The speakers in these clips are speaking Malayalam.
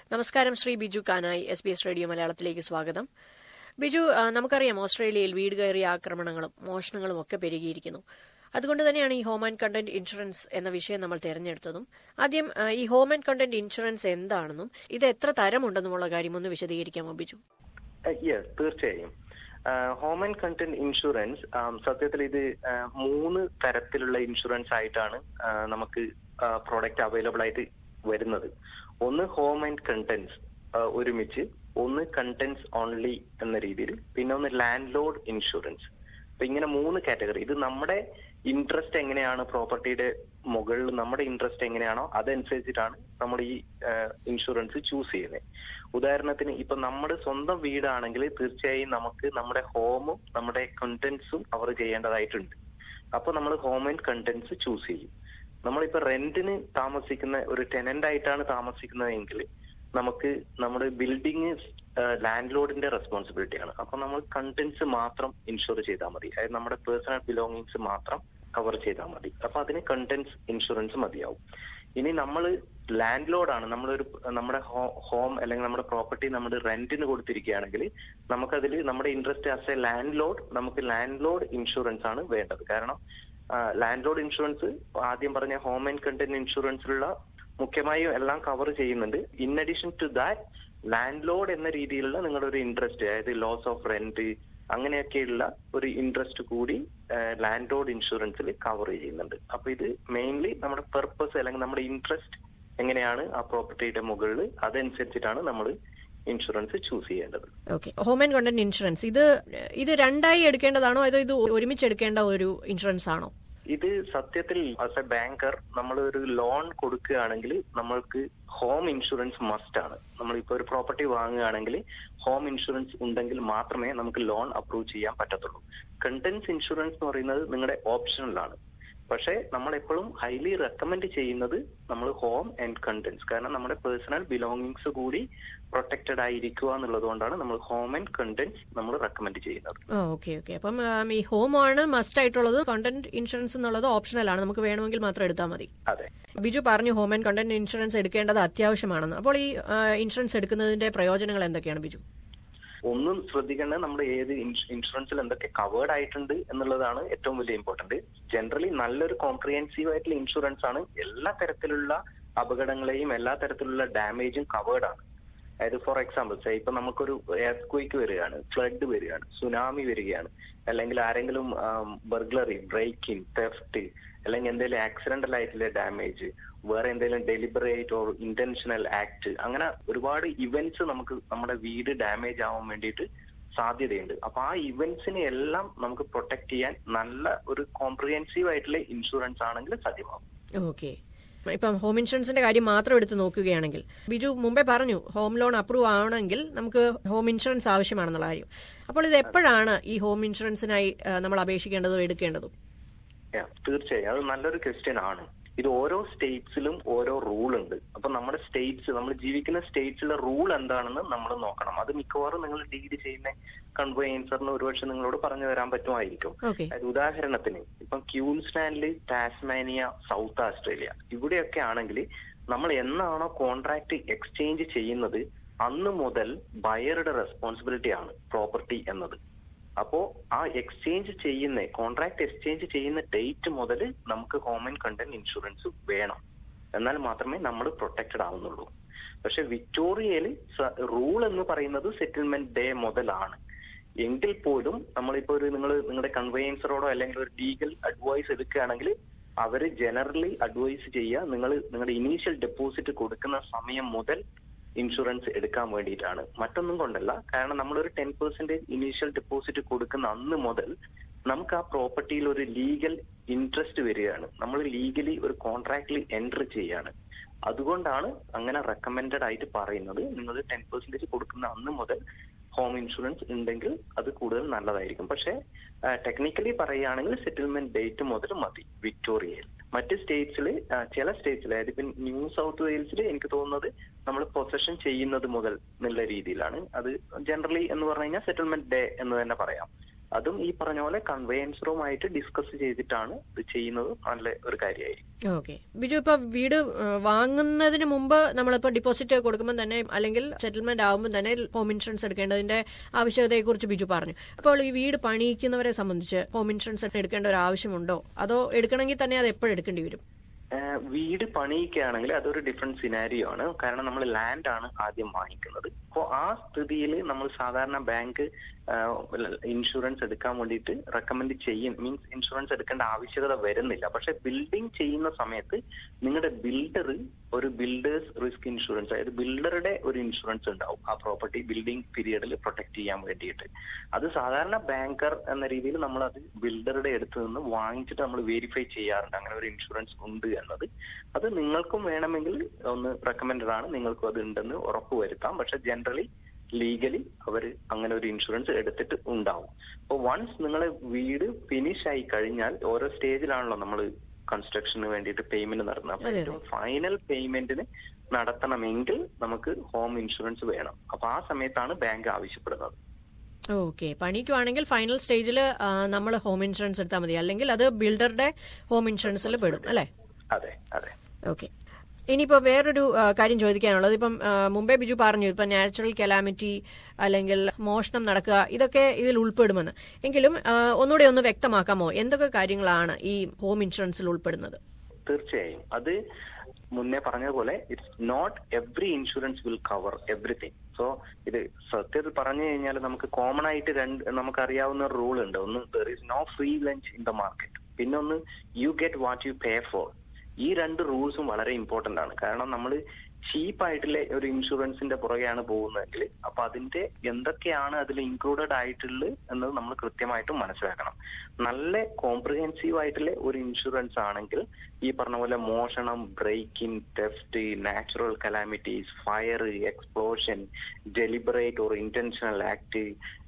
നമസ്കാരം Shri Biju Kanayi S B S radio മലയാളത്തിലേക്ക് സ്വാഗതം ബിജു ആ, നമുക്കറിയാം ഓസ്ട്രേലിയയിൽ വീട് കയറിയ ആക്രമണങ്ങളും മോഷണങ്ങളും ഒക്കെ പെരുകിയിരിക്കുന്നു അതുകൊണ്ട് തന്നെയാണ് ഈ ഹോം ആൻഡ് കണ്ടന്റ് ഇൻഷുറൻസ് എന്ന വിഷയം നമ്മൾ തിരഞ്ഞെടുത്തതും ആദ്യം ആ, ഈ ഹോം ആൻഡ് കണ്ടന്റ് ഇൻഷുറൻസ് എന്താണെന്നും ഇത് എത്ര തരമുണ്ടെന്നുമുള്ള കാര്യം ഒന്ന് വിശദീകരിക്കാമോ ബിജു യെസ് തീർച്ചയായും ഹോം ആൻഡ് കണ്ടന്റ് ഇൻഷുറൻസ് സത്യത്തിൽ ഇത് ആ, മൂന്ന് തരത്തിലുള്ള ഇൻഷുറൻസ് ആയിട്ടാണ് ആ, നമുക്ക് പ്രോഡക്റ്റ് അവൈലബിൾ ആയിട്ട് വരുന്നത് ഒന്ന് ഹോം ആൻഡ് കണ്ടന്റ്സ് ഒരുമിച്ച് ഒന്ന് കണ്ടന്റ്സ് ഓൺലി എന്ന രീതിയിൽ പിന്നെ ഒന്ന് ലാൻഡ് ലോഡ് ഇൻഷുറൻസ് അപ്പൊ ഇങ്ങനെ മൂന്ന് കാറ്റഗറി ഇത് നമ്മുടെ ഇൻട്രസ്റ്റ് എങ്ങനെയാണ് പ്രോപ്പർട്ടിയുടെ മുകളിൽ നമ്മുടെ ഇൻട്രസ്റ്റ് എങ്ങനെയാണോ അതനുസരിച്ചിട്ടാണ് നമ്മൾ ഈ ഇൻഷുറൻസ് ചൂസ് ചെയ്യുന്നത് ഉദാഹരണത്തിന് ഇപ്പൊ നമ്മുടെ സ്വന്തം വീടാണെങ്കിൽ തീർച്ചയായും നമുക്ക് നമ്മുടെ ഹോമും നമ്മുടെ കണ്ടന്റ്സും അവർ ചെയ്യേണ്ടതായിട്ടുണ്ട് അപ്പൊ നമ്മൾ ഹോം ആൻഡ് കണ്ടന്റ്സ് ചൂസ് ചെയ്യും നമ്മളിപ്പോ റെന്റിന് താമസിക്കുന്ന ഒരു ടെനന്റ് ആയിട്ടാണ് താമസിക്കുന്നതെങ്കിൽ നമുക്ക് നമ്മുടെ ബിൽഡിംഗ് ലാൻഡ് ലോഡിന്റെ റെസ്പോൺസിബിലിറ്റിയാണ് അപ്പൊ നമ്മൾ കണ്ടന്റ്സ് മാത്രം ഇൻഷുർ ചെയ്താൽ മതി അതായത് നമ്മുടെ പേഴ്സണൽ ബിലോങ്ങിങ്സ് മാത്രം കവർ ചെയ്താൽ മതി അപ്പൊ അതിന് കണ്ടന്റ്സ് ഇൻഷുറൻസ് മതിയാവും ഇനി നമ്മൾ ലാൻഡ് ലോഡാണ് നമ്മളൊരു നമ്മുടെ ഹോം അല്ലെങ്കിൽ നമ്മുടെ പ്രോപ്പർട്ടി നമ്മൾ റെന്റിന് കൊടുത്തിരിക്കുകയാണെങ്കിൽ നമുക്കതിൽ നമ്മുടെ interest as a land lord നമുക്ക് ലാൻഡ് ലോഡ് ഇൻഷുറൻസ് ആണ് വേണ്ടത് കാരണം ലാൻഡ് ലോഡ് ഇൻഷുറൻസ് ആദ്യം പറഞ്ഞ ഹോം ആൻഡ് കണ്ടന്റ് ഇൻഷുറൻസിലുള്ള മുഖ്യമായും എല്ലാം കവർ ചെയ്യുന്നുണ്ട് in addition to that land lord എന്ന രീതിയിലുള്ള നിങ്ങളുടെ ഒരു ഇൻട്രസ്റ്റ് അതായത് ലോസ് ഓഫ് റെന്റ് അങ്ങനെയൊക്കെയുള്ള ഒരു ഇൻട്രസ്റ്റ് കൂടി ലാൻഡ് ലോഡ് ഇൻഷുറൻസിൽ കവർ ചെയ്യുന്നുണ്ട് അപ്പൊ ഇത് മെയിൻലി നമ്മുടെ പെർപ്പസ് അല്ലെങ്കിൽ നമ്മുടെ ഇൻട്രസ്റ്റ് എങ്ങനെയാണ് ആ പ്രോപ്പർട്ടിയുടെ മുകളിൽ അതനുസരിച്ചിട്ടാണ് നമ്മൾ ഇൻഷുറൻസ് ചൂസ് ചെയ്യേണ്ടത് okay home and content insurance ഇത് ഇത് രണ്ടായി എടുക്കേണ്ടതാണോ അതോ ഇത് ഒരുമിച്ച് എടുക്കേണ്ട ഒരു ഇൻഷുറൻസ് ആണോ ഇത് സത്യത്തിൽ ആസ് എ ബാങ്കർ നമ്മൾ ഒരു ലോൺ കൊടുക്കുകയാണെങ്കിൽ നമ്മൾക്ക് ഹോം ഇൻഷുറൻസ് മസ്റ്റ് ആണ് നമ്മളിപ്പോ ഒരു പ്രോപ്പർട്ടി വാങ്ങുകയാണെങ്കിൽ ഹോം ഇൻഷുറൻസ് ഉണ്ടെങ്കിൽ മാത്രമേ നമുക്ക് ലോൺ അപ്രൂവ് ചെയ്യാൻ പറ്റത്തുള്ളൂ കണ്ടൻസ് ഇൻഷുറൻസ് എന്ന് പറയുന്നത് നിങ്ങളുടെ ഓപ്ഷനിലാണ് പക്ഷേ നമ്മൾ എപ്പോഴും ഹൈലി റെക്കമെൻഡ് ചെയ്യുന്നത് നമ്മൾ ഹോം ആൻഡ് കണ്ടൻസ് കാരണം നമ്മുടെ പേഴ്സണൽ ബിലോങ്ങിങ്സ് കൂടി പ്രൊട്ടക്റ്റഡ് ആയിരിക്കുക എന്നുള്ളത് കൊണ്ടാണ് നമ്മൾ ഹോം ആൻഡ് കണ്ടൻസ് നമ്മൾ റെക്കമെൻഡ് ചെയ്യുന്നത് ഓക്കെ ഓക്കെ അപ്പം ഉം, ഈ ഹോം ആണ് മസ്റ്റ് ആയിട്ടുള്ളത് കണ്ടന്റ് ഇൻഷുറൻസ് എന്നുള്ളത് ഓപ്ഷണലാണ് നമുക്ക് വേണമെങ്കിൽ മാത്രം എടുത്താൽ മതി അതെ ബിജു പറഞ്ഞു ഹോം ആൻഡ് കണ്ടന്റ് ഇൻഷുറൻസ് എടുക്കേണ്ടത് അത്യാവശ്യമാണെന്ന് അപ്പോൾ ഈ ആ, ഇൻഷുറൻസ് എടുക്കുന്നതിന്റെ പ്രയോജനങ്ങൾ എന്തൊക്കെയാണ് ബിജു ഒന്നും ശ്രദ്ധിക്കേണ്ടത് നമ്മുടെ ഏത് ഇൻഷ- ഇൻഷുറൻസിൽ എന്തൊക്കെ കവേർഡ് ആയിട്ടുണ്ട് എന്നുള്ളതാണ് ഏറ്റവും വലിയ ഇമ്പോർട്ടന്റ് ജനറലി നല്ലൊരു കോംപ്രിഹെൻസീവ് ആയിട്ടുള്ള ഇൻഷുറൻസ് ആണ് എല്ലാ തരത്തിലുള്ള അപകടങ്ങളെയും എല്ലാ തരത്തിലുള്ള ഡാമേജും കവേർഡ് ആണ് അതായത് ഫോർ എക്സാമ്പിൾ സേ ഇപ്പൊ നമുക്കൊരു എയർക്വേക്ക് വരികയാണ് ഫ്ലഡ് വരികയാണ് സുനാമി വരികയാണ് അല്ലെങ്കിൽ ആരെങ്കിലും ബർഗ്ലറി ബ്രേക്കിംഗ് തെഫ്റ്റ് അല്ലെങ്കിൽ എന്തെങ്കിലും ആക്സിഡന്റൽ ആയിട്ടുള്ള ഡാമേജ് വേറെ എന്തെങ്കിലും ഡെലിബറേറ്റ് ഓർ ഇന്റൻഷണൽ ആക്ട് അങ്ങനെ ഒരുപാട് ഇവന്റ്സ് നമുക്ക് നമ്മുടെ വീട് ഡാമേജ് ആവാൻ വേണ്ടിയിട്ട് സാധ്യതയുണ്ട് അപ്പൊ ആ ഇവന്റ്സിനെ എല്ലാം നമുക്ക് പ്രൊട്ടക്ട് ചെയ്യാൻ നല്ല ഒരു കോംപ്രിഹെൻസീവ് ആയിട്ടുള്ള ഇൻഷുറൻസ് ആണെങ്കിൽ സാധ്യമാകും ഓക്കെ ഇപ്പം ഹോം ഇൻഷുറൻസിന്റെ കാര്യം മാത്രം എടുത്ത് നോക്കുകയാണെങ്കിൽ ബിജു മുമ്പേ പറഞ്ഞു ഹോം ലോൺ അപ്രൂവ് ആവണമെങ്കിൽ നമുക്ക് ഹോം ഇൻഷുറൻസ് ആവശ്യമാണെന്നുള്ള കാര്യം അപ്പോൾ ഇത് എപ്പോഴാണ് ഈ ഹോം ഇൻഷുറൻസിനായി ആ, നമ്മൾ അപേക്ഷിക്കേണ്ടതും എടുക്കേണ്ടതും Yeah, തീർച്ചയായും അത് നല്ലൊരു ക്വസ്റ്റ്യൻ ആണ് ഇത് ഓരോ സ്റ്റേറ്റ്സിലും ഓരോ റൂൾ ഉണ്ട് അപ്പൊ നമ്മുടെ സ്റ്റേറ്റ്സ് നമ്മൾ ജീവിക്കുന്ന സ്റ്റേറ്റ്സിലെ റൂൾ എന്താണെന്ന് നമ്മൾ നോക്കണം അത് മിക്കവാറും നിങ്ങൾ ഡീൽ ചെയ്യുന്ന കൺവയൻസറിന് ഒരുപക്ഷെ നിങ്ങളോട് പറഞ്ഞു തരാൻ പറ്റുമായിരിക്കും ഓക്കെ അതായത് ഉദാഹരണത്തിന് ഇപ്പം ക്യൂൻസ്ലാൻഡില് ടാസ്മാനിയ സൗത്ത് ഓസ്ട്രേലിയ ഇവിടെയൊക്കെ ആണെങ്കിൽ നമ്മൾ എന്നാണോ കോൺട്രാക്ട് എക്സ്ചേഞ്ച് ചെയ്യുന്നത് അന്ന് മുതൽ ബയറുടെ റെസ്പോൺസിബിലിറ്റി ആണ് പ്രോപ്പർട്ടി എന്നത് അപ്പോ ആ എക്സ്ചേഞ്ച് ചെയ്യുന്ന കോൺട്രാക്ട് എക്സ്ചേഞ്ച് ചെയ്യുന്ന ഡേറ്റ് മുതൽ നമുക്ക് ഹോം ആൻഡ് കണ്ടന്റ് ഇൻഷുറൻസ് വേണം എന്നാൽ മാത്രമേ നമ്മൾ പ്രൊട്ടക്റ്റഡ് ആവുന്നുള്ളൂ പക്ഷെ വിക്ടോറിയയിൽ റൂൾ എന്ന് പറയുന്നത് സെറ്റിൽമെന്റ് ഡേ മുതലാണ് എങ്കിൽ പോലും നമ്മളിപ്പോ ഒരു നിങ്ങൾ നിങ്ങളുടെ കൺവയൻസറോടോ അല്ലെങ്കിൽ ഒരു ലീഗൽ അഡ്വൈസ് എടുക്കുകയാണെങ്കിൽ അവര് ജനറലി അഡ്വൈസ് ചെയ്യുക നിങ്ങൾ നിങ്ങളുടെ ഇനീഷ്യൽ ഡെപ്പോസിറ്റ് കൊടുക്കുന്ന സമയം മുതൽ ഇൻഷുറൻസ് എടുക്കാൻ വേണ്ടിയിട്ടാണ് മറ്റൊന്നും കൊണ്ടല്ല കാരണം നമ്മളൊരു ടെൻ പെർസെന്റേജ് ഇനീഷ്യൽ ഡെപ്പോസിറ്റ് കൊടുക്കുന്ന അന്ന് മുതൽ നമുക്ക് ആ പ്രോപ്പർട്ടിയിൽ ഒരു ലീഗൽ ഇൻട്രസ്റ്റ് വരികയാണ് നമ്മൾ ലീഗലി ഒരു കോൺട്രാക്റ്റിൽ എൻറ്റർ ചെയ്യാണ് അതുകൊണ്ടാണ് അങ്ങനെ റെക്കമെൻഡഡ് ആയിട്ട് പറയുന്നത് നിങ്ങൾ ടെൻ പെർസെന്റേജ് കൊടുക്കുന്ന അന്ന് മുതൽ ഹോം ഇൻഷുറൻസ് ഉണ്ടെങ്കിൽ അത് കൂടുതൽ നല്ലതായിരിക്കും പക്ഷേ ടെക്നിക്കലി പറയുകയാണെങ്കിൽ സെറ്റിൽമെന്റ് ഡേറ്റ് മുതൽ മതി വിക്ടോറിയയിൽ മറ്റ് സ്റ്റേറ്റ്സിൽ ചില സ്റ്റേറ്റ്സിൽ അതായത് ഇപ്പം ന്യൂ സൗത്ത് വെയിൽസിൽ എനിക്ക് തോന്നുന്നത് നമ്മൾ പൊസഷൻ ചെയ്യുന്നത് മുതൽ എന്നുള്ള രീതിയിലാണ് അത് ജനറലി എന്ന് പറഞ്ഞു കഴിഞ്ഞാൽ സെറ്റിൽമെന്റ് ഡേ എന്ന് തന്നെ പറയാം അതും ഈ പറഞ്ഞ പോലെ കൺവെയൻസറുമായിട്ട് ഡിസ്കസ് ചെയ്തിട്ടാണ് ഇത് ചെയ്യുന്നത് നല്ല ഒരു കാര്യമായിരിക്കും ഓക്കെ ബിജു ഇപ്പൊ വീട് ഏഹ്, വാങ്ങുന്നതിന് മുമ്പ് നമ്മളിപ്പോ ഡിപ്പോസിറ്റ് കൊടുക്കുമ്പോൾ തന്നെ അല്ലെങ്കിൽ സെറ്റിൽമെന്റ് ആകുമ്പോൾ തന്നെ ഹോം ഇൻഷുറൻസ് എടുക്കേണ്ടതിന്റെ ആവശ്യകതയെ കുറിച്ച് ബിജു പറഞ്ഞു അപ്പോൾ ഈ വീട് പണിയിക്കുന്നവരെ സംബന്ധിച്ച് ഹോം ഇൻഷുറൻസ് എടുക്കേണ്ട ഒരു ആവശ്യമുണ്ടോ അതോ എടുക്കണമെങ്കിൽ തന്നെ അത് എപ്പോഴും എടുക്കേണ്ടി വരും ഏഹ് വീട് പണിയിക്കുകയാണെങ്കിൽ അതൊരു ഡിഫറെന്റ് സിനാരിയോ ആണ് കാരണം നമ്മൾ ലാൻഡ് ആണ് ആദ്യം വാങ്ങിക്കുന്നത് അപ്പോൾ ആ സ്ഥിതിയിൽ നമ്മൾ സാധാരണ ബാങ്ക് ഇൻഷുറൻസ് എടുക്കാൻ വേണ്ടിയിട്ട് റെക്കമെൻഡ് ചെയ്യും മീൻസ് ഇൻഷുറൻസ് എടുക്കേണ്ട ആവശ്യകത വരുന്നില്ല പക്ഷെ ബിൽഡിംഗ് ചെയ്യുന്ന സമയത്ത് നിങ്ങളുടെ ബിൽഡർ ഒരു ബിൽഡേഴ്സ് റിസ്ക് ഇൻഷുറൻസ് അതായത് ബിൽഡറുടെ ഒരു ഇൻഷുറൻസ് ഉണ്ടാവും ആ പ്രോപ്പർട്ടി ബിൽഡിംഗ് പീരീഡിൽ പ്രൊട്ടക്ട് ചെയ്യാൻ വേണ്ടിയിട്ട് അത് സാധാരണ ബാങ്കർ എന്ന രീതിയിൽ നമ്മൾ അത് ബിൽഡറുടെ അടുത്ത് നിന്ന് വാങ്ങിച്ചിട്ട് നമ്മൾ വെരിഫൈ ചെയ്യാറുണ്ട് അങ്ങനെ ഒരു ഇൻഷുറൻസ് ഉണ്ട് എന്നത് അത് നിങ്ങൾക്കും വേണമെങ്കിൽ ഒന്ന് റെക്കമെൻഡഡ് ആണ് നിങ്ങൾക്കും അത് ഉണ്ടെന്ന് ഉറപ്പുവരുത്താം പക്ഷെ ജനറലി ലീഗലി അവർ അങ്ങനെ ഒരു ഇൻഷുറൻസ് എടുത്തിട്ട് ഉണ്ടാവും അപ്പോൾ വൺസ് നിങ്ങളെ വീട് ഫിനിഷ് ആയി കഴിഞ്ഞാൽ ഓരോ സ്റ്റേജിലാണല്ലോ നമ്മൾ കൺസ്ട്രക്ഷന് വേണ്ടിയിട്ട് പേയ്മെന്റ് നടത്തുന്നത് അപ്പൊ അതെ, അതെ. ഏറ്റവും ഫൈനൽ പേയ്മെന്റിന് നടത്തണമെങ്കിൽ നമുക്ക് ഹോം ഇൻഷുറൻസ് വേണം അപ്പൊ ആ സമയത്താണ് ബാങ്ക് ആവശ്യപ്പെടുന്നത് ഓക്കെ പണിക്കുവാണെങ്കിൽ ഫൈനൽ സ്റ്റേജിൽ നമ്മൾ ഹോം ഇൻഷുറൻസ് എടുത്താൽ മതി അല്ലെങ്കിൽ അത് ബിൽഡറുടെ ഹോം ഇൻഷുറൻസിൽ പെടും അല്ലേ അതെ അതെ ഓക്കെ ഇനിയിപ്പോ വേറൊരു ആ, കാര്യം ചോദിക്കാനുള്ളത് ഇപ്പം ആ, മുമ്പേ ബിജു പറഞ്ഞു ഇപ്പൊ നാച്ചുറൽ കലാമിറ്റി അല്ലെങ്കിൽ മോഷണം നടക്കുക ഇതൊക്കെ ഇതിൽ ഉൾപ്പെടുമെന്ന് എങ്കിലും ആ, ഒന്നുകൂടെ ഒന്ന് വ്യക്തമാക്കാമോ എന്തൊക്കെ കാര്യങ്ങളാണ് ഈ ഹോം ഇൻഷുറൻസിൽ ഉൾപ്പെടുന്നത് തീർച്ചയായും അത് മുന്നേ പറഞ്ഞതുപോലെ it's not every insurance will cover everything so ഇത് സത്യത്തിൽ പറഞ്ഞു കഴിഞ്ഞാൽ നമുക്ക് കോമൺ ആയിട്ട് രണ്ട് നമുക്ക് അറിയാവുന്ന ഒരു റൂൾ ഉണ്ട് ഒന്ന് there is no free lunch in the market പിന്നെ ഒന്ന് you get what you pay for ഈ രണ്ട് റൂൾസും വളരെ ഇമ്പോർട്ടന്റ് ആണ് കാരണം നമ്മൾ ചീപ്പ് ആയിട്ടുള്ള ഒരു ഇൻഷുറൻസിന്റെ പുറകെയാണ് പോകുന്നതെങ്കിൽ അപ്പൊ അതിന്റെ എന്തൊക്കെയാണ് അതിൽ ഇൻക്ലൂഡഡ് ആയിട്ടുള്ളത് എന്നത് നമ്മൾ കൃത്യമായിട്ടും മനസ്സിലാക്കണം നല്ല കോംപ്രിഹെൻസീവ് ആയിട്ടുള്ള ഒരു ഇൻഷുറൻസ് ആണെങ്കിൽ ഈ പറഞ്ഞ പോലെ മോഷണം breaking test natural calamities fire explosion deliberate or intentional act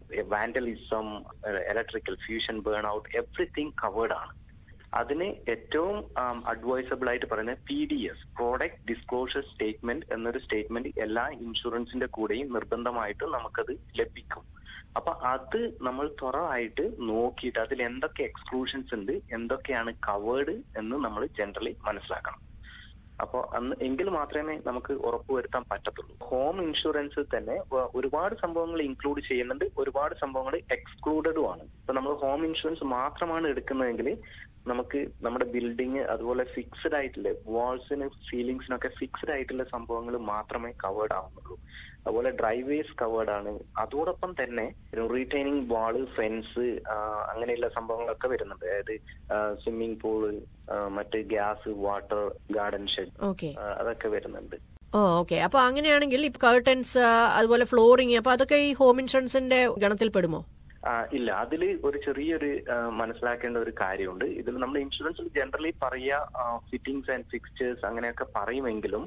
vandalism electrical fusion burn out everything covered ആണ് അതിന് ഏറ്റവും അഡ്വൈസബിൾ ആയിട്ട് പറയുന്നത് P D S product disclosure statement എന്നൊരു സ്റ്റേറ്റ്മെന്റ് എല്ലാ ഇൻഷുറൻസിന്റെ കൂടെയും നിർബന്ധമായിട്ടും നമുക്കത് ലഭിക്കും അപ്പൊ അത് നമ്മൾ തുറവായിട്ട് നോക്കിയിട്ട് അതിൽ എന്തൊക്കെ എക്സ്ക്ലൂഷൻസ് ഉണ്ട് എന്തൊക്കെയാണ് കവേർഡ് എന്ന് നമ്മൾ ജനറലി മനസ്സിലാക്കണം അപ്പോൾ അന്ന് എങ്കിൽ മാത്രമേ നമുക്ക് ഉറപ്പുവരുത്താൻ പറ്റത്തുള്ളൂ ഹോം ഇൻഷുറൻസ് തന്നെ വ- ഒരുപാട് സംഭവങ്ങൾ ഇൻക്ലൂഡ് ചെയ്യുന്നുണ്ട് ഒരുപാട് സംഭവങ്ങൾ എക്സ്ക്ലൂഡഡും ആണ് ഇപ്പൊ നമ്മൾ ഹോം ഇൻഷുറൻസ് മാത്രമാണ് എടുക്കുന്നതെങ്കിൽ നമുക്ക് നമ്മുടെ ബിൽഡിംഗ് അതുപോലെ ഫിക്സ്ഡ് ആയിട്ടുള്ള വാൾസിന് സീലിംഗ്സിനൊക്കെ ഫിക്സ്ഡ് ആയിട്ടുള്ള സംഭവങ്ങൾ മാത്രമേ കവേർഡ് ആവുന്നുള്ളൂ അതുപോലെ ഡ്രൈവേസ് കവേർഡ് ആണ് അതോടൊപ്പം തന്നെ റീറ്റൈനിങ് വാള് ഫെൻസ് അങ്ങനെയുള്ള സംഭവങ്ങളൊക്കെ വരുന്നുണ്ട് അതായത് സ്വിമ്മിംഗ് പൂള് മറ്റ് gas water garden shed okay അതൊക്കെ വരുന്നുണ്ട് ഓ ഓക്കെ അപ്പൊ അങ്ങനെയാണെങ്കിൽ ഇപ്പൊ കർട്ടൻസ് അതുപോലെ ഫ്ലോറിംഗ് അപ്പൊ അതൊക്കെ ഈ ഹോം ഇൻഷുറൻസിന്റെ ഗണത്തിൽ പെടുമോ ആ, ഇല്ല അതിൽ ഒരു ചെറിയൊരു ആ, മനസ്സിലാക്കേണ്ട ഒരു കാര്യമുണ്ട് ഇതിൽ നമ്മൾ ഇൻഷുറൻസിൽ ജനറലി പറയുക ഫിറ്റിംഗ്സ് ആൻഡ് ഫിക്സ്ചേഴ്സ് അങ്ങനെയൊക്കെ പറയുമെങ്കിലും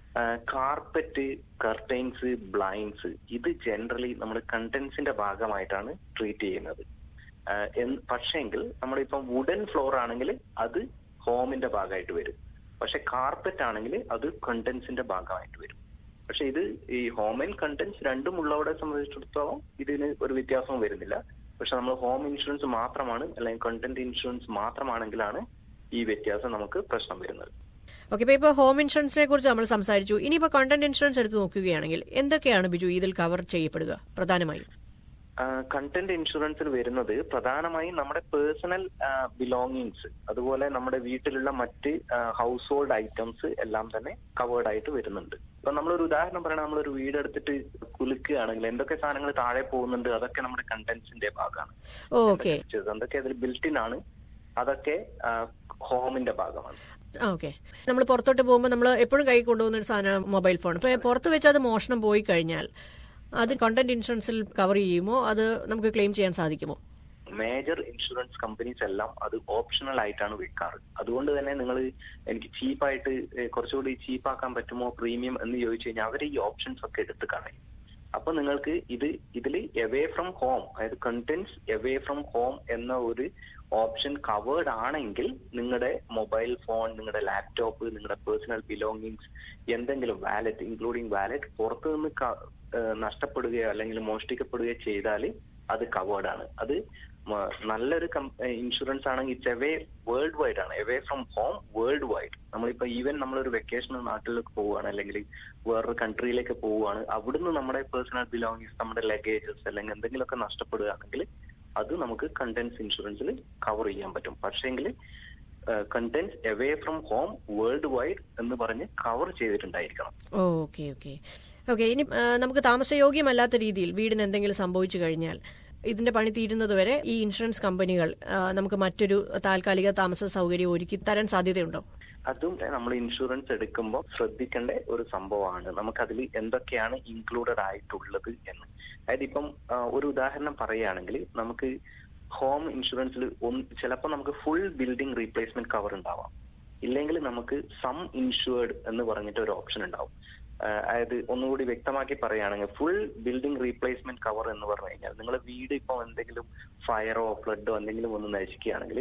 കാർപ്പറ്റ് കർട്ടൈൻസ് ബ്ലൈൻഡ്സ് ഇത് ജനറലി നമ്മൾ കണ്ടൻസിന്റെ ഭാഗമായിട്ടാണ് ട്രീറ്റ് ചെയ്യുന്നത് ആ, എന്ന് പക്ഷേങ്കിൽ നമ്മളിപ്പം വുഡൻ ഫ്ലോർ ആണെങ്കിൽ അത് ഹോമിന്റെ ഭാഗമായിട്ട് വരും പക്ഷെ കാർപ്പറ്റ് ആണെങ്കിൽ അത് കണ്ടൻസിന്റെ ഭാഗമായിട്ട് വരും പക്ഷെ ഇത് ഈ ഹോം ആൻഡ് കണ്ടൻസ് രണ്ടും ഉള്ളവരെ സംബന്ധിച്ചിടത്തോളം ഇതിന് ഒരു വ്യത്യാസവും വരുന്നില്ല പക്ഷെ നമ്മൾ ഹോം ഇൻഷുറൻസ് മാത്രമാണ് അല്ലെങ്കിൽ കണ്ടന്റ് ഇൻഷുറൻസ് മാത്രമാണെങ്കിലാണ് ഈ വ്യത്യാസം നമുക്ക് പ്രശ്നം വരുന്നത് ഓക്കെ ഇപ്പൊ ഇപ്പൊ ഹോം ഇൻഷുറൻസിനെ കുറിച്ച് നമ്മൾ സംസാരിച്ചു ഇനിയിപ്പോ കണ്ടന്റ് ഇൻഷുറൻസ് എടുത്ത് നോക്കുകയാണെങ്കിൽ എന്തൊക്കെയാണ് ബിജു ഇതിൽ കവർ ചെയ്യപ്പെടുക പ്രധാനമായും കണ്ടന്റ് ഇൻഷുറൻസിൽ വരുന്നത് പ്രധാനമായും നമ്മുടെ പേഴ്സണൽ ബിലോങ്ങിങ്സ് അതുപോലെ നമ്മുടെ വീട്ടിലുള്ള മറ്റ് ഹൗസ് ഹോൾഡ് ഐറ്റംസ് എല്ലാം തന്നെ കവേർഡ് ആയിട്ട് വരുന്നുണ്ട് ഇപ്പൊ നമ്മളൊരു ഉദാഹരണം പറയണ നമ്മളൊരു വീട് എടുത്തിട്ട് കുലുക്കുകയാണെങ്കിൽ എന്തൊക്കെ സാധനങ്ങൾ താഴെ പോകുന്നുണ്ട് അതൊക്കെ നമ്മുടെ കണ്ടന്റ്സിന്റെ ഭാഗമാണ് ഓക്കെ അതൊക്കെ അതിൽ ബിൽറ്റിൻ ആണ് അതൊക്കെ ഹോമിന്റെ ഭാഗമാണ് ഓക്കെ നമ്മൾ പുറത്തോട്ട് പോകുമ്പോൾ നമ്മൾ എപ്പോഴും കൈ കൊണ്ടുപോകുന്ന ഒരു സാധനമാണ് മൊബൈൽ ഫോൺ ഇപ്പൊ പുറത്ത് വെച്ച് അത് മോഷണം പോയി കഴിഞ്ഞാൽ അത് കണ്ടന്റ് ഇൻഷുറൻസിൽ കവർ ചെയ്യുമോ അത് നമുക്ക് ക്ലെയിം ചെയ്യാൻ സാധിക്കുമോ മേജർ ഇൻഷുറൻസ് കമ്പനീസ് എല്ലാം അത് ഓപ്ഷണൽ ആയിട്ടാണ് വിൽക്കാറ് അതുകൊണ്ട് തന്നെ നിങ്ങൾ എനിക്ക് ചീപ്പായിട്ട് കുറച്ചുകൂടി ചീപ്പാക്കാൻ പറ്റുമോ പ്രീമിയം എന്ന് ചോദിച്ചു കഴിഞ്ഞാൽ അവർ ഈ ഓപ്ഷൻസ് ഒക്കെ എടുത്ത് കളയും അപ്പൊ നിങ്ങൾക്ക് ഇത് ഇതിൽ എവേ ഫ്രം ഹോം അതായത് കണ്ടന്റ്സ് എവേ ഫ്രം ഹോം എന്ന ഒരു ഓപ്ഷൻ കവേർഡ് ആണെങ്കിൽ നിങ്ങളുടെ മൊബൈൽ ഫോൺ നിങ്ങളുടെ ലാപ്ടോപ്പ് നിങ്ങളുടെ പേഴ്സണൽ ബിലോങ്ങിങ്സ് എന്തെങ്കിലും വാലറ്റ് ഇൻക്ലൂഡിങ് വാലറ്റ് പുറത്തു നിന്ന് ക- ഏഹ് നഷ്ടപ്പെടുകയോ അല്ലെങ്കിൽ മോഷ്ടിക്കപ്പെടുകയോ ചെയ്താൽ അത് കവേർഡ് ആണ് അത് മ- നല്ലൊരു ഇൻഷുറൻസ് ആണെങ്കിൽ ഇറ്റ്സ് എവേ വേൾഡ് വൈഡ് ആണ് away from home world wide നമ്മളിപ്പോ ഈവൻ നമ്മളൊരു വെക്കേഷൻ നാട്ടിലേക്ക് പോവുകയാണ് അല്ലെങ്കിൽ വേറൊരു കൺട്രിയിലേക്ക് പോവുകയാണ് അവിടുന്ന് നമ്മുടെ പേഴ്സണൽ ബിലോങ്ങിങ്സ് നമ്മുടെ ലഗേജസ് അല്ലെങ്കിൽ എന്തെങ്കിലുമൊക്കെ നഷ്ടപ്പെടുകയാണെങ്കിൽ അത് നമുക്ക് കണ്ടൻസ് ഇൻഷുറൻസിൽ കവർ ചെയ്യാൻ പറ്റും പക്ഷേങ്കിൽ contents away from home world wide എന്ന് പറഞ്ഞ് കവർ ചെയ്തിട്ടുണ്ടായിരിക്കണം ഓക്കെ ഓക്കെ ഓക്കെ ഇനി ആ, നമുക്ക് താമസയോഗ്യമല്ലാത്ത രീതിയിൽ വീടിന് എന്തെങ്കിലും സംഭവിച്ചു കഴിഞ്ഞാൽ ഇതിന്റെ പണി തീരുന്നത് വരെ ഈ ഇൻഷുറൻസ് കമ്പനികൾ ആ, നമുക്ക് മറ്റൊരു താൽക്കാലിക താമസ സൗകര്യം ഒരുക്കി തരാൻ സാധ്യതയുണ്ടോ അതും നമ്മൾ ഇൻഷുറൻസ് എടുക്കുമ്പോൾ ശ്രദ്ധിക്കേണ്ട ഒരു സംഭവമാണ് നമുക്കതിൽ എന്തൊക്കെയാണ് ഇൻക്ലൂഡഡ് ആയിട്ടുള്ളത് എന്ന് അതായത് ഇപ്പം ആ, ഒരു ഉദാഹരണം പറയുകയാണെങ്കിൽ നമുക്ക് ഹോം ഇൻഷുറൻസിൽ ചിലപ്പോൾ നമുക്ക് ഫുൾ ബിൽഡിംഗ് റീപ്ലേസ്മെന്റ് കവർ ഉണ്ടാവാം ഇല്ലെങ്കിൽ നമുക്ക് സം ഇൻഷുവേർഡ് എന്ന് പറഞ്ഞിട്ട് ഒരു ഓപ്ഷൻ ഉണ്ടാവും ആ, അതായത് ഒന്നുകൂടി വ്യക്തമാക്കി പറയുകയാണെങ്കിൽ ഫുൾ ബിൽഡിംഗ് റീപ്ലേസ്മെന്റ് കവർ എന്ന് പറഞ്ഞു കഴിഞ്ഞാൽ നിങ്ങളുടെ വീട് ഇപ്പോൾ എന്തെങ്കിലും ഫയറോ ഫ്ലഡോ എന്തെങ്കിലും ഒന്ന് നശിക്കുകയാണെങ്കിൽ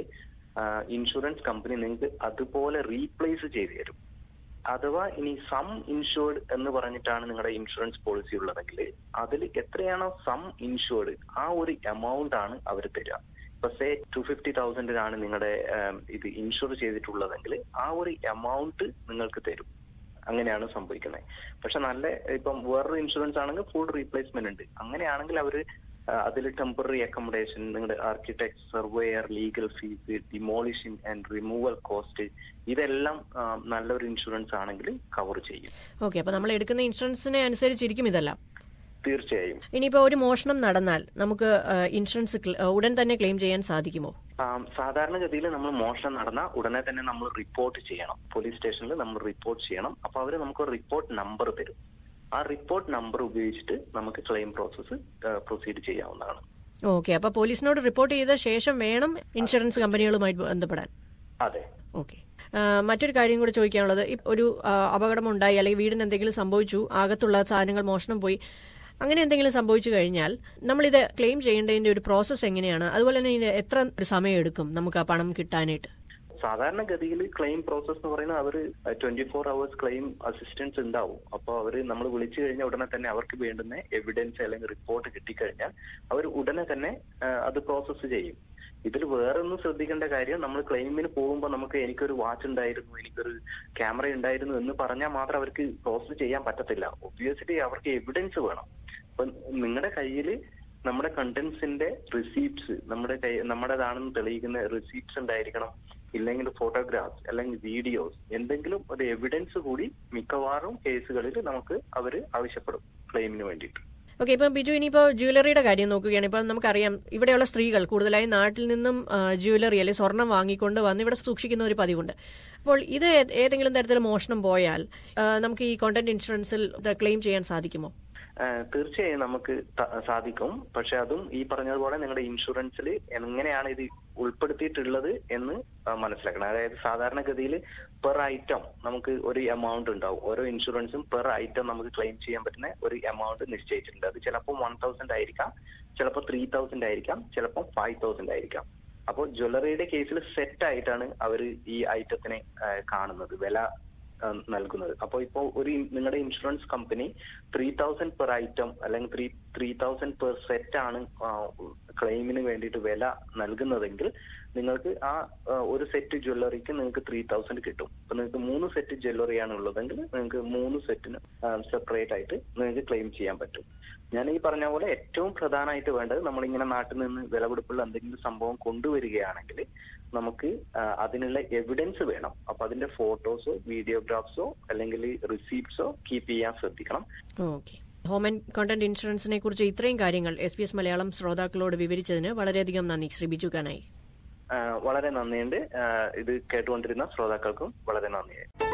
ഇൻഷുറൻസ് കമ്പനി നിങ്ങൾക്ക് അതുപോലെ റീപ്ലേസ് ചെയ്തു തരും അഥവാ ഇനി സം ഇൻഷുർഡ് എന്ന് പറഞ്ഞിട്ടാണ് നിങ്ങളുടെ ഇൻഷുറൻസ് പോളിസി ഉള്ളതെങ്കിൽ അതിൽ എത്രയാണോ സം ഇൻഷുർഡ് ആ ഒരു എമൗണ്ട് ആണ് അവർ തരിക ഇപ്പൊ സേ ടു ഫിഫ്റ്റി തൗസൻഡിനാണ് നിങ്ങളുടെ ആം, ഇത് ഇൻഷുർ ചെയ്തിട്ടുള്ളതെങ്കിൽ ആ ഒരു എമൗണ്ട് നിങ്ങൾക്ക് തരും അങ്ങനെയാണ് സംഭവിക്കുന്നത് പക്ഷെ നല്ല ഇപ്പം വേറൊരു ഇൻഷുറൻസ് ആണെങ്കിൽ ഫുൾ റീപ്ലേസ്മെന്റ് ഉണ്ട് അങ്ങനെയാണെങ്കിൽ അവര് അതിൽ ടെമ്പററി അക്കോമഡേഷൻ നിങ്ങളുടെ architect surveyor legal fees demolition and removal cost ഇതെല്ലാം ആ, നല്ലൊരു ഇൻഷുറൻസ് ആണെങ്കിൽ കവർ ചെയ്യും ഓക്കെ അപ്പൊ നമ്മൾ എടുക്കുന്ന ഇൻഷുറൻസിനെ അനുസരിച്ചിരിക്കും ഇതെല്ലാം തീർച്ചയായും ഇനിയിപ്പോ ഒരു മോഷണം നടന്നാൽ നമുക്ക് ആ, ഇൻഷുറൻസ് ക്ല- ആ, ഉടൻ തന്നെ ക്ലെയിം ചെയ്യാൻ സാധിക്കുമോ ആം, സാധാരണഗതിയിൽ നമ്മൾ മോഷണം നടന്നാൽ ഉടനെ തന്നെ നമ്മൾ റിപ്പോർട്ട് ചെയ്യണം പോലീസ് സ്റ്റേഷനിൽ നമ്മൾ റിപ്പോർട്ട് ചെയ്യണം അപ്പൊ അവർ നമുക്ക് റിപ്പോർട്ട് നമ്പർ തരും ആ റിപ്പോർട്ട് നമ്പർ ഉപയോഗിച്ചിട്ട് നമുക്ക് ക്ലെയിം പ്രോസസ്സ് പ്രൊസീഡ് ചെയ്യാവുന്നതാണ് ഓക്കെ അപ്പൊ പോലീസിനോട് റിപ്പോർട്ട് ചെയ്ത ശേഷം വേണം ഇൻഷുറൻസ് കമ്പനികളുമായി ബന്ധപ്പെടാൻ അതെ ഓക്കെ മറ്റൊരു കാര്യം കൂടി ചോദിക്കാനുള്ളത് ഇപ്പ ഒരു ആ, അപകടമുണ്ടായി അല്ലെങ്കിൽ വീടിന് എന്തെങ്കിലും സംഭവിച്ചു ആകത്തുള്ള സാധനങ്ങൾ മോഷണം പോയി അങ്ങനെ എന്തെങ്കിലും സംഭവിച്ചു കഴിഞ്ഞാൽ നമ്മളിത് ക്ലെയിം ചെയ്യേണ്ടതിന്റെ ഒരു പ്രോസസ്സ് എങ്ങനെയാണ് അതുപോലെ തന്നെ ഇതിന് എത്ര സമയം എടുക്കും നമുക്ക് ആ പണം കിട്ടാനായിട്ട് സാധാരണഗതിയിൽ ക്ലെയിം പ്രോസസ് എന്ന് പറയുന്നത് അവർ twenty four hours claim assistance ഉണ്ടാവും അപ്പോൾ അവർ നമ്മൾ വിളിച്ചു കഴിഞ്ഞാൽ ഉടനെ തന്നെ അവർക്ക് വേണ്ടുന്ന എവിഡൻസ് അല്ലെങ്കിൽ റിപ്പോർട്ട് കിട്ടിക്കഴിഞ്ഞാൽ അവർ ഉടനെ തന്നെ ആ, അത് പ്രോസസ്സ് ചെയ്യും ഇതിൽ വേറെ ഒന്നും ശ്രദ്ധിക്കേണ്ട കാര്യം നമ്മൾ ക്ലെയിമിന് പോകുമ്പോൾ നമുക്ക് എനിക്കൊരു വാച്ച് ഉണ്ടായിരുന്നു എനിക്കൊരു ക്യാമറ ഉണ്ടായിരുന്നു എന്ന് പറഞ്ഞാൽ മാത്രം അവർക്ക് പ്രോസസ് ചെയ്യാൻ പറ്റത്തില്ല ഒബ്വിയസ്ലി അവർക്ക് എവിഡൻസ് വേണം അപ്പൊ നിങ്ങളുടെ കയ്യിൽ നമ്മുടെ കണ്ടന്റ്സിന്റെ റിസീപ്റ്റ്സ് നമ്മുടെ കൈ നമ്മുടേതാണെന്ന് തെളിയിക്കുന്ന റിസീപ്റ്റ്സ് ഉണ്ടായിരിക്കണം ഇല്ലെങ്കിൽ ഫോട്ടോഗ്രാഫ്സ് അല്ലെങ്കിൽ വീഡിയോസ് എന്തെങ്കിലും ഒരു എവിഡൻസ് കൂടി മിക്കവാറും കേസുകളിൽ നമുക്ക് അവർ ആവശ്യപ്പെടും ക്ലെയിമിന് വേണ്ടിയിട്ട് ഓക്കെ ഇപ്പം ബിജു ഇനിയിപ്പോ ജ്വല്ലറിയുടെ കാര്യം നോക്കുകയാണ് ഇപ്പൊ നമുക്കറിയാം ഇവിടെയുള്ള സ്ത്രീകൾ കൂടുതലായി നാട്ടിൽ നിന്നും ആ, ജ്വല്ലറി അല്ലെങ്കിൽ സ്വർണം വാങ്ങിക്കൊണ്ട് വന്ന് ഇവിടെ സൂക്ഷിക്കുന്ന ഒരു പതിവുണ്ട് അപ്പോൾ ഇത് ഏ- ഏതെങ്കിലും തരത്തിൽ മോഷണം പോയാൽ ആ, നമുക്ക് ഈ കോണ്ടന്റ് ഇൻഷുറൻസിൽ ക്ലെയിം ചെയ്യാൻ സാധിക്കുമോ ആ, തീർച്ചയായും നമുക്ക് ത- സാധിക്കും പക്ഷെ അതും ഈ പറഞ്ഞതുപോലെ നിങ്ങളുടെ ഇൻഷുറൻസിൽ എങ്ങനെയാണ് ഇത് ഉൾപ്പെടുത്തിയിട്ടുള്ളത് എന്ന് ആ, മനസ്സിലാക്കണം അതായത് സാധാരണഗതിയിൽ പെർ ഐറ്റം നമുക്ക് ഒരു എമൗണ്ട് ഉണ്ടാവും ഓരോ ഇൻഷുറൻസും പെർ ഐറ്റം നമുക്ക് ക്ലെയിം ചെയ്യാൻ പറ്റുന്ന ഒരു എമൗണ്ട് നിശ്ചയിച്ചിട്ടുണ്ട് അത് ചിലപ്പോൾ വൺ തൗസൻഡ് ആയിരിക്കാം ചിലപ്പോൾ ത്രീ തൗസൻഡ് ആയിരിക്കാം ചിലപ്പോൾ ഫൈവ് തൗസൻഡ് ആയിരിക്കാം അപ്പോൾ ജ്വല്ലറിയുടെ കേസിൽ സെറ്റ് ആയിട്ടാണ് അവർ ഈ ഐറ്റത്തിനെ ആ, കാണുന്നത് വില ആ, നൽകുന്നത് അപ്പോൾ ഇപ്പോൾ ഒരു ഇൻ- നിങ്ങളുടെ insurance company three thousand per item അല്ലെങ്കിൽ three three thousand per set ആണ് ക്ലെയിമിന് വേണ്ടിയിട്ട് വില നൽകുന്നതെങ്കിൽ നിങ്ങൾക്ക് ആ ആ, ഒരു സെറ്റ് ജ്വല്ലറിക്ക് നിങ്ങൾക്ക് ത്രീ തൗസൻഡ് കിട്ടും അപ്പൊ നിങ്ങൾക്ക് മൂന്ന് സെറ്റ് ജ്വല്ലറിയാണ് ഉള്ളതെങ്കിൽ നിങ്ങൾക്ക് മൂന്ന് സെറ്റിന് സെപ്പറേറ്റ് ആയിട്ട് നിങ്ങൾക്ക് ക്ലെയിം ചെയ്യാൻ പറ്റും ഞാൻ ഈ പറഞ്ഞ പോലെ ഏറ്റവും പ്രധാനമായിട്ട് വേണ്ടത് നമ്മളിങ്ങനെ നാട്ടിൽ നിന്ന് വിലപിടിപ്പുള്ള എന്തെങ്കിലും സംഭവം കൊണ്ടുവരികയാണെങ്കിൽ നമുക്ക് ആ, അതിനുള്ള എവിഡൻസ് വേണം അപ്പൊ അതിന്റെ ഫോട്ടോസോ വീഡിയോഗ്രാഫ്സോ അല്ലെങ്കിൽ റിസീപ്റ്റ്സോ കീപ്പ് ചെയ്യാൻ ശ്രദ്ധിക്കണം ഓക്കെ ഹോം ആൻഡ് കോണ്ടന്റ് ഇൻഷുറൻസിനെ കുറിച്ച് ഇത്രയും കാര്യങ്ങൾ എസ് ബി എസ് മലയാളം ശ്രോതാക്കളോട് വിവരിച്ചതിന് വളരെയധികം നന്ദി ശ്രീ ബിജു കാനായി ആ, വളരെ നന്ദിയുണ്ട് ആ, ഇത് കേട്ടുകൊണ്ടിരുന്ന ശ്രോതാക്കൾക്കും വളരെ നന്ദിയായി